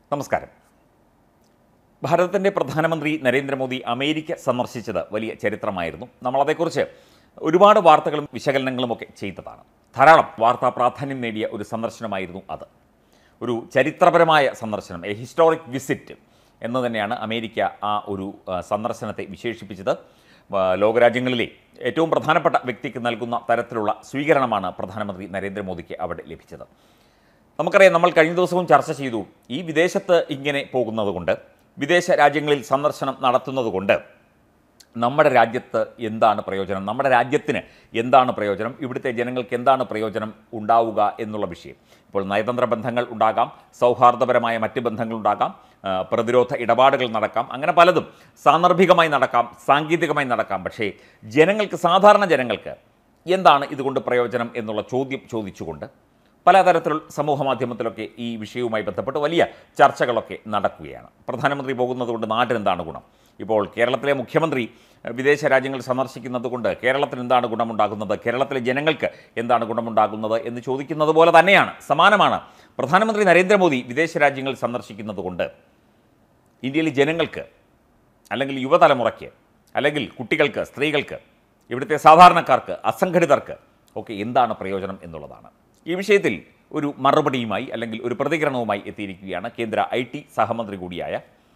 നമസ്കാരം ഭാരതത്തിൻ്റെ പ്രധാനമന്ത്രി നരേന്ദ്രമോദി അമേരിക്ക സന്ദർശിച്ചത് വലിയ ചരിത്രമായിരുന്നു നമ്മളതേക്കുറിച്ച് ഒരുപാട് വാർത്തകളും വിശകലനങ്ങളും ഒക്കെ ചെയ്തതാണ് ധാരാളം വാർത്താ പ്രാധാന്യം നേടിയ ഒരു സന്ദർശനമായിരുന്നു അത് ഒരു ചരിത്രപരമായ സന്ദർശനം എ ഹിസ്റ്റോറിക് വിസിറ്റ് എന്ന് തന്നെയാണ് അമേരിക്ക ആ ഒരു ആ, സന്ദർശനത്തെ വിശേഷിപ്പിച്ചത് ആ, ലോകരാജ്യങ്ങളിലെ ഏറ്റവും പ്രധാനപ്പെട്ട വ്യക്തിക്ക് നൽകുന്ന തരത്തിലുള്ള സ്വീകരണമാണ് പ്രധാനമന്ത്രി നരേന്ദ്രമോദിക്ക് അവിടെ ലഭിച്ചത് നമുക്കറിയാം നമ്മൾ കഴിഞ്ഞ ദിവസവും ചർച്ച ചെയ്തു ഈ വിദേശത്ത് ഇങ്ങനെ പോകുന്നത് കൊണ്ട് വിദേശ രാജ്യങ്ങളിൽ സന്ദർശനം നടത്തുന്നത് കൊണ്ട് നമ്മുടെ രാജ്യത്ത് എന്താണ് പ്രയോജനം നമ്മുടെ രാജ്യത്തിന് എന്താണ് പ്രയോജനം ഇവിടുത്തെ ജനങ്ങൾക്ക് എന്താണ് പ്രയോജനം ഉണ്ടാവുക എന്നുള്ള വിഷയം ഇപ്പോൾ നയതന്ത്ര ബന്ധങ്ങൾ ഉണ്ടാകാം സൗഹാർദ്ദപരമായ മറ്റ് ബന്ധങ്ങൾ ഉണ്ടാകാം ആ, പ്രതിരോധ ഇടപാടുകൾ നടക്കാം അങ്ങനെ പലതും സാന്ദർഭികമായി നടക്കാം സാങ്കേതികമായി നടക്കാം പക്ഷേ ജനങ്ങൾക്ക് സാധാരണ ജനങ്ങൾക്ക് എന്താണ് ഇതുകൊണ്ട് പ്രയോജനം എന്നുള്ള ചോദ്യം ചോദിച്ചുകൊണ്ട് പലതരത്തിലുള്ള സമൂഹ മാധ്യമത്തിലൊക്കെ ഈ വിഷയവുമായി ബന്ധപ്പെട്ട് വലിയ ചർച്ചകളൊക്കെ നടക്കുകയാണ് പ്രധാനമന്ത്രി പോകുന്നത് കൊണ്ട് നാട്ടിന് എന്താണ് ഗുണം ഇപ്പോൾ കേരളത്തിലെ മുഖ്യമന്ത്രി എഹ്, വിദേശ രാജ്യങ്ങൾ സന്ദർശിക്കുന്നത് കൊണ്ട് കേരളത്തിന് എന്താണ് ഗുണമുണ്ടാകുന്നത് കേരളത്തിലെ ജനങ്ങൾക്ക് എന്താണ് ഗുണമുണ്ടാകുന്നത് എന്ന് ചോദിക്കുന്നത് പോലെ തന്നെയാണ് സമാനമാണ് പ്രധാനമന്ത്രി നരേന്ദ്രമോദി വിദേശ രാജ്യങ്ങൾ സന്ദർശിക്കുന്നത് കൊണ്ട് ഇന്ത്യയിലെ ജനങ്ങൾക്ക് അല്ലെങ്കിൽ യുവതലമുറയ്ക്ക് അല്ലെങ്കിൽ കുട്ടികൾക്ക് സ്ത്രീകൾക്ക് ഇവിടുത്തെ സാധാരണക്കാർക്ക് അസംഘടിതർക്ക് ഒക്കെ എന്താണ് പ്രയോജനം എന്നുള്ളതാണ് ഈ വിഷയത്തിൽ ഒരു മറുപടിയുമായി അല്ലെങ്കിൽ ഒരു പ്രതികരണവുമായി എത്തിയിരിക്കുകയാണ് കേന്ദ്ര ഐ ടി സഹമന്ത്രി കൂടിയായ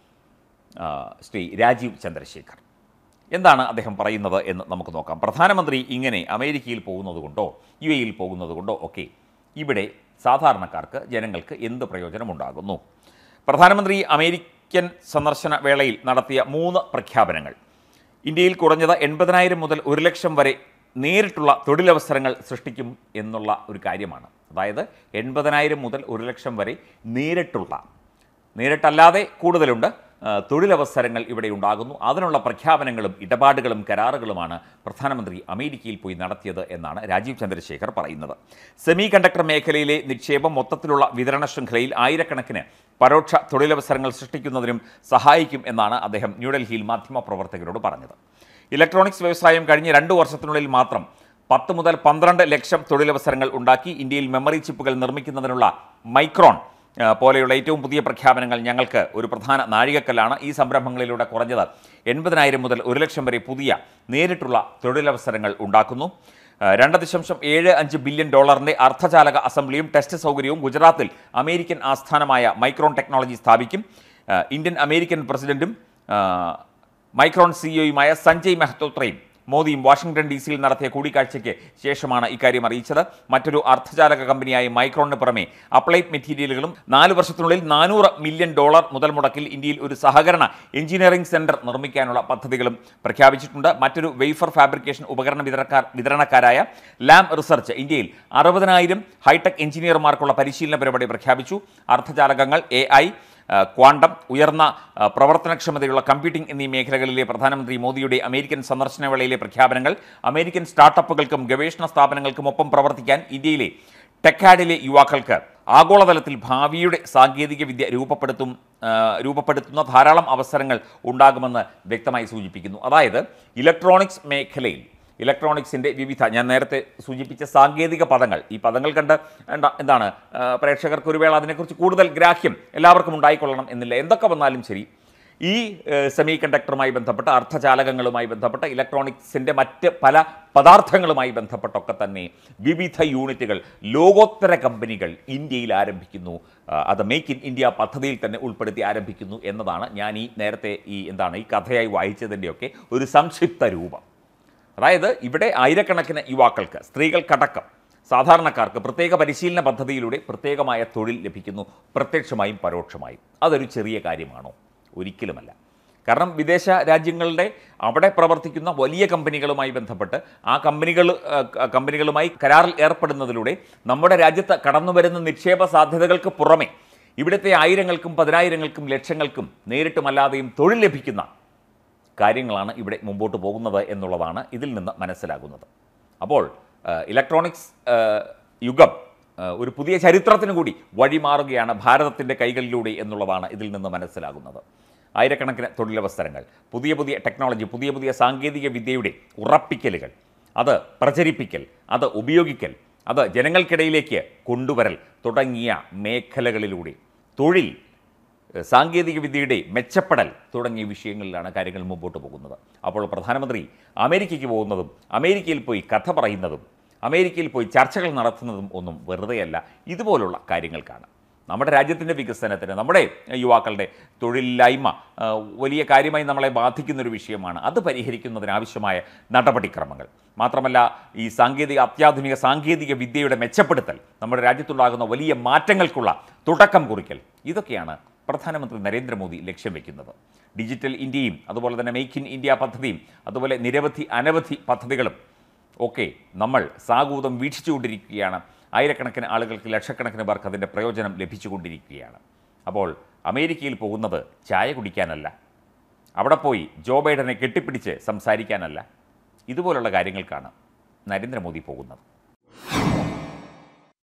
ആ, ശ്രീ രാജീവ് ചന്ദ്രശേഖർ എന്താണ് അദ്ദേഹം പറയുന്നത് എന്ന് നമുക്ക് നോക്കാം പ്രധാനമന്ത്രി ഇങ്ങനെ അമേരിക്കയിൽ പോകുന്നത് കൊണ്ടോ യു എയിൽ പോകുന്നത് കൊണ്ടോ ഒക്കെ ഇവിടെ സാധാരണക്കാർക്ക് ജനങ്ങൾക്ക് എന്ത് പ്രയോജനമുണ്ടാകുന്നു പ്രധാനമന്ത്രി അമേരിക്കൻ സന്ദർശന വേളയിൽ നടത്തിയ മൂന്ന് പ്രഖ്യാപനങ്ങൾ ഇന്ത്യയിൽ കുറഞ്ഞത് എൺപതിനായിരം മുതൽ ഒരു ലക്ഷം വരെ നേരിട്ടുള്ള തൊഴിലവസരങ്ങൾ സൃഷ്ടിക്കും എന്നുള്ള ഒരു കാര്യമാണ് അതായത് എൺപതിനായിരം മുതൽ ഒരു ലക്ഷം വരെ നേരിട്ടുള്ള നേരിട്ടല്ലാതെ കൂടുതലുണ്ട് ആ, തൊഴിലവസരങ്ങൾ ഇവിടെ ഉണ്ടാകുന്നു അതിനുള്ള പ്രഖ്യാപനങ്ങളും ഇടപാടുകളും കരാറുകളുമാണ് പ്രധാനമന്ത്രി അമേരിക്കയിൽ പോയി നടത്തിയത് എന്നാണ് രാജീവ് ചന്ദ്രശേഖർ പറയുന്നത് സെമി കണ്ടക്ടർ മേഖലയിലെ നിക്ഷേപം മൊത്തത്തിലുള്ള വിതരണ ശൃംഖലയിൽ ആയിരക്കണക്കിന് പരോക്ഷ തൊഴിലവസരങ്ങൾ സൃഷ്ടിക്കുന്നതിനും സഹായിക്കും എന്നാണ് അദ്ദേഹം ന്യൂഡൽഹിയിൽ മാധ്യമപ്രവർത്തകരോട് പറഞ്ഞത് ഇലക്ട്രോണിക്സ് വ്യവസായം കഴിഞ്ഞ രണ്ടു വർഷത്തിനുള്ളിൽ മാത്രം പത്ത് മുതൽ പന്ത്രണ്ട് ലക്ഷം തൊഴിലവസരങ്ങൾ ഉണ്ടാക്കി ഇന്ത്യയിൽ മെമ്മറി ചിപ്പുകൾ നിർമ്മിക്കുന്നതിനുള്ള മൈക്രോൺ ആ, പോലെയുള്ള ഏറ്റവും പുതിയ പ്രഖ്യാപനങ്ങൾ ഞങ്ങൾക്ക് ഒരു പ്രധാന നാഴികക്കല്ലാണ് ഈ സംരംഭങ്ങളിലൂടെ കുറഞ്ഞത് എൺപതിനായിരം മുതൽ ഒരു ലക്ഷം വരെ പുതിയ നേരിട്ടുള്ള തൊഴിലവസരങ്ങൾ ഉണ്ടാക്കുന്നു ആ, രണ്ട് ദശാംശം ഏഴ് അഞ്ച് ബില്യൺ ഡോളറിന്റെ അർദ്ധചാലക അസംബ്ലിയും ടെസ്റ്റ് സൗകര്യവും ഗുജറാത്തിൽ അമേരിക്കൻ ആസ്ഥാനമായ മൈക്രോൺ ടെക്നോളജി സ്ഥാപിക്കും ആ, ഇന്ത്യൻ അമേരിക്കൻ പ്രസിഡന്റും ആ, മൈക്രോൺ സിഇഒയുമായ സഞ്ജയ് മെഹ്തോത്രയും മോദിയും വാഷിംഗ്ടൺ ഡി സിയിൽ നടത്തിയ കൂടിക്കാഴ്ചയ്ക്ക് ശേഷമാണ് ഇക്കാര്യം അറിയിച്ചത് മറ്റൊരു അർദ്ധചാലക കമ്പനിയായ മൈക്രോണിന് പുറമെ അപ്ലൈഡ് മെറ്റീരിയലുകളും നാല് വർഷത്തിനുള്ളിൽ നാനൂറ് മില്യൺ ഡോളർ മുതൽ മുടക്കിൽ ഇന്ത്യയിൽ ഒരു സഹകരണ എഞ്ചിനീയറിംഗ് സെന്റർ നിർമ്മിക്കാനുള്ള പദ്ധതികളും പ്രഖ്യാപിച്ചിട്ടുണ്ട് മറ്റൊരു വെയ്ഫർ ഫാബ്രിക്കേഷൻ ഉപകരണ വിതരണക്കാർ വിതരണക്കാരായ ലാം റിസർച്ച് ഇന്ത്യയിൽ അറുപതിനായിരം ഹൈടെക് എഞ്ചിനീയർമാർക്കുള്ള പരിശീലന പരിപാടി പ്രഖ്യാപിച്ചു അർദ്ധചാലകങ്ങൾ എ ഐ ആ, ക്വാണ്ടം ഉയർന്ന ആ, പ്രവർത്തനക്ഷമതയുള്ള കമ്പ്യൂട്ടിംഗ് എന്നീ മേഖലകളിലെ പ്രധാനമന്ത്രി മോദിയുടെ അമേരിക്കൻ സന്ദർശന വേളയിലെ പ്രഖ്യാപനങ്ങൾ അമേരിക്കൻ സ്റ്റാർട്ടപ്പുകൾക്കും ഗവേഷണ സ്ഥാപനങ്ങൾക്കും ഒപ്പം പ്രവർത്തിക്കാൻ ഇന്ത്യയിലെ ടെക്കാഡിലെ യുവാക്കൾക്ക് ആഗോളതലത്തിൽ ഭാവിയുടെ സാങ്കേതിക വിദ്യ രൂപപ്പെടുത്തും ആ, രൂപപ്പെടുത്തുന്ന ധാരാളം അവസരങ്ങൾ ഉണ്ടാകുമെന്ന് വ്യക്തമായി സൂചിപ്പിക്കുന്നു അതായത് ഇലക്ട്രോണിക്സ് മേഖലയിൽ ഇലക്ട്രോണിക്സിൻ്റെ വിവിധ ഞാൻ നേരത്തെ സൂചിപ്പിച്ച സാങ്കേതിക പദങ്ങൾ ഈ പദങ്ങൾ കണ്ട് എന്താ എന്താണ് ആ, പ്രേക്ഷകർക്ക് ഒരു വേള അതിനെക്കുറിച്ച് കൂടുതൽ ഗ്രാഹ്യം എല്ലാവർക്കും ഉണ്ടായിക്കൊള്ളണം എന്നില്ല എന്തൊക്കെ വന്നാലും ശരി ഈ സെമി കണ്ടക്ടറുമായി ബന്ധപ്പെട്ട അർദ്ധചാലകങ്ങളുമായി ബന്ധപ്പെട്ട ഇലക്ട്രോണിക്സിൻ്റെ മറ്റ് പല പദാർത്ഥങ്ങളുമായി ബന്ധപ്പെട്ടൊക്കെ തന്നെ വിവിധ യൂണിറ്റുകൾ ലോകോത്തര കമ്പനികൾ ഇന്ത്യയിൽ ആരംഭിക്കുന്നു ആ, അത് മേക്ക് ഇൻ ഇന്ത്യ പദ്ധതിയിൽ തന്നെ ഉൾപ്പെടുത്തി ആരംഭിക്കുന്നു എന്നതാണ് ഞാൻ ഈ നേരത്തെ ഈ എന്താണ് ഈ കഥയായി വായിച്ചതിൻ്റെയൊക്കെ ഒരു സംക്ഷിപ്ത രൂപം അതായത് ഇവിടെ ആയിരക്കണക്കിന് യുവാക്കൾക്ക് സ്ത്രീകൾക്കടക്കം സാധാരണക്കാർക്ക് പ്രത്യേക പരിശീലന പദ്ധതിയിലൂടെ പ്രത്യേകമായ തൊഴിൽ ലഭിക്കുന്നു പ്രത്യക്ഷമായും പരോക്ഷമായും അതൊരു ചെറിയ കാര്യമാണോ ഒരിക്കലുമല്ല കാരണം വിദേശ രാജ്യങ്ങളുടെ അവിടെ പ്രവർത്തിക്കുന്ന വലിയ കമ്പനികളുമായി ബന്ധപ്പെട്ട് ആ കമ്പനികൾ ആ, ക- കമ്പനികളുമായി കരാറിൽ ഏർപ്പെടുന്നതിലൂടെ നമ്മുടെ രാജ്യത്ത് കടന്നു വരുന്ന നിക്ഷേപ സാധ്യതകൾക്ക് പുറമെ ഇവിടുത്തെ ആയിരങ്ങൾക്കും പതിനായിരങ്ങൾക്കും ലക്ഷങ്ങൾക്കും നേരിട്ടുമല്ലാതെയും തൊഴിൽ ലഭിക്കുന്ന കാര്യങ്ങളാണ് ഇവിടെ മുമ്പോട്ട് പോകുന്നത് എന്നുള്ളതാണ് ഇതിൽ നിന്ന് മനസ്സിലാകുന്നത് അപ്പോൾ ആ, ഇലക്ട്രോണിക്സ് ആ, യുഗം ആ, ഒരു പുതിയ ചരിത്രത്തിന് കൂടി വഴിമാറുകയാണ് ഭാരതത്തിൻ്റെ കൈകളിലൂടെ എന്നുള്ളതാണ് ഇതിൽ നിന്ന് മനസ്സിലാകുന്നത് ആയിരക്കണക്കിന് തൊഴിലവസരങ്ങൾ പുതിയ പുതിയ ടെക്നോളജി പുതിയ പുതിയ സാങ്കേതിക വിദ്യയുടെ ഉറപ്പിക്കലുകൾ അത് പ്രചരിപ്പിക്കൽ അത് ഉപയോഗിക്കൽ അത് ജനങ്ങൾക്കിടയിലേക്ക് കൊണ്ടുവരൽ തുടങ്ങിയ മേഖലകളിലൂടെ തൊഴിൽ ഏഹ്, സാങ്കേതിക വിദ്യയുടെ മെച്ചപ്പെടൽ തുടങ്ങിയ വിഷയങ്ങളിലാണ് കാര്യങ്ങൾ മുമ്പോട്ട് പോകുന്നത് അപ്പോൾ പ്രധാനമന്ത്രി അമേരിക്കയ്ക്ക് പോകുന്നതും അമേരിക്കയിൽ പോയി കഥ പറയുന്നതും അമേരിക്കയിൽ പോയി ചർച്ചകൾ നടത്തുന്നതും ഒന്നും വെറുതെയല്ല ഇതുപോലുള്ള കാര്യങ്ങൾക്കാണ് നമ്മുടെ രാജ്യത്തിൻ്റെ വികസനത്തിന് നമ്മുടെ യുവാക്കളുടെ തൊഴിലില്ലായ്മ ആ, വലിയ കാര്യമായി നമ്മളെ ബാധിക്കുന്നൊരു വിഷയമാണ് അത് പരിഹരിക്കുന്നതിനാവശ്യമായ നടപടിക്രമങ്ങൾ മാത്രമല്ല ഈ സാങ്കേതിക അത്യാധുനിക സാങ്കേതിക വിദ്യയുടെ മെച്ചപ്പെടുത്തൽ നമ്മുടെ രാജ്യത്തുണ്ടാകുന്ന വലിയ മാറ്റങ്ങൾക്കുള്ള തുടക്കം കുറിക്കൽ ഇതൊക്കെയാണ് പ്രധാനമന്ത്രി നരേന്ദ്രമോദി ലക്ഷ്യം വെക്കുന്നത് ഡിജിറ്റൽ ഇന്ത്യയും അതുപോലെ തന്നെ മെയ്ക്ക് ഇൻ ഇന്ത്യ പദ്ധതിയും അതുപോലെ നിരവധി അനവധി പദ്ധതികളും ഒക്കെ നമ്മൾ സാഗൂതം വീക്ഷിച്ചുകൊണ്ടിരിക്കുകയാണ് ആയിരക്കണക്കിന് ആളുകൾക്ക് ലക്ഷക്കണക്കിന് പേർക്ക് അതിൻ്റെ പ്രയോജനം ലഭിച്ചുകൊണ്ടിരിക്കുകയാണ് അപ്പോൾ അമേരിക്കയിൽ പോകുന്നത് ചായ കുടിക്കാനല്ല അവിടെ പോയി ജോ ബൈഡനെ കെട്ടിപ്പിടിച്ച് സംസാരിക്കാനല്ല ഇതുപോലുള്ള കാര്യങ്ങൾക്കാണ് നരേന്ദ്രമോദി പോകുന്നത്